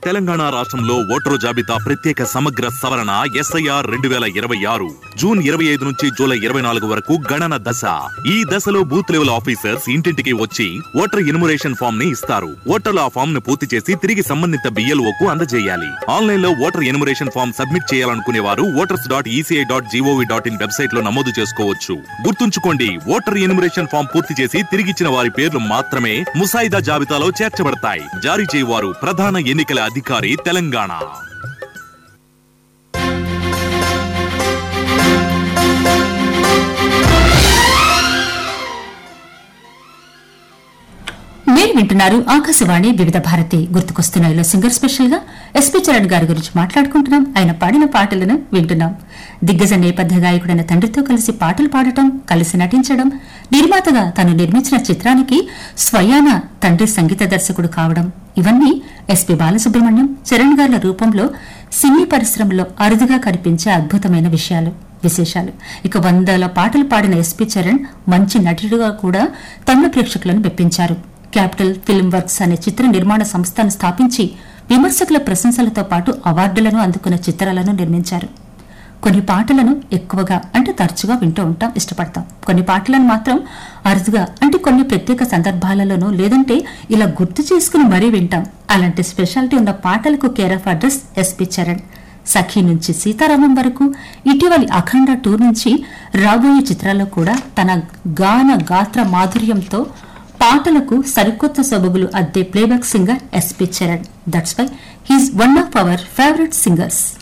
తెలంగాణ రాష్ట్రంలో ఓటరు జాబితా ప్రత్యేక సమగ్ర సవరణ ఎస్ఐఆర్ రెండు వేల ఇరవై ఆరు జూన్ ఇరవై ఐదు నుంచి జూలై ఇరవై నాలుగు వరకు గణన దశ ఈ దశలో బూత్ లెవెల్ ఆఫీసర్స్ ఇంటింటికి వచ్చి ఓటర్ ఎన్యుమరేషన్ ఫామ్ ని ఇస్తారు ఓటర్లు ఆ ఫామ్ ను పూర్తి చేసి తిరిగి సంబంధిత BLO కు అందజేయాలి ఆన్లైన్ లో ఓటర్ ఎన్యుమరేషన్ ఫామ్ సబ్మిట్ చేయాలనుకునే వారు voters dot ECI dot GOV dot in website లో నమోదు చేసుకోవచ్చు గుర్తుంచుకోండి ఓటర్ ఎన్యుమరేషన్ ఫామ్ పూర్తి చేసి తిరిగిచ్చిన వారి పేర్లు మాత్రమే ముసాయిదా జాబితాలో చేర్చబడతాయి జారీ చేయవారు ప్రధాన ఎన్నికల అధికారి తెలంగాణ మీరు వింటున్నారు ఆకాశవాణి వివిధ భారతి గుర్తుకొస్తున్నాయిలో సింగర్ స్పెషల్ గా ఎస్పీ చరణ్ గారి గురించి మాట్లాడుకుంటున్నాం ఆయన పాడిన పాటలను వింటున్నాం దిగ్గజ నేపథ్య గాయకుడైన తండ్రితో కలిసి పాటలు పాడటం కలిసి నటించడం నిర్మాతగా తను నిర్మించిన చిత్రానికి స్వయాన తండ్రి సంగీత దర్శకుడు కావడం ఇవన్నీ ఎస్పీ బాలసుబ్రహ్మణ్యం చరణ్ గారుల రూపంలో సినీ పరిశ్రమలో అరుదుగా కనిపించే అద్భుతమైన విషయాలు విశేషాలు ఇక వందల పాటలు పాడిన ఎస్పీ చరణ్ మంచి నటుడుగా కూడా తమిళ ప్రేక్షకులను మెప్పించారు క్యాపిటల్ ఫిల్మ్ వర్క్స్ అనే చిత్ర నిర్మాణ సంస్థను స్థాపించి విమర్శకుల ప్రశంసలతో పాటు అవార్డులను అందుకున్న చిత్రాలను నిర్మించారు కొన్ని పాటలను ఎక్కువగా అంటే తరచుగా వింటూ ఉంటాం ఇష్టపడతాం కొన్ని పాటలను మాత్రం అరుదుగా అంటే కొన్ని ప్రత్యేక సందర్భాలలోనూ లేదంటే ఇలా గుర్తు చేసుకుని మరీ వింటాం అలాంటి స్పెషాలిటీ ఉన్న పాటలకు care of address SP Charan Sakhi నుంచి సీతారామం వరకు ఇటీవలి అఖండ టూర్ నుంచి రాబోయే చిత్రాల్లో కూడా తన గాన గాత్ర మాధుర్యంతో పాటలకు సరికొత్త సొబగులు అద్దే playback singer SP Charan that's why he's one of our favourite singers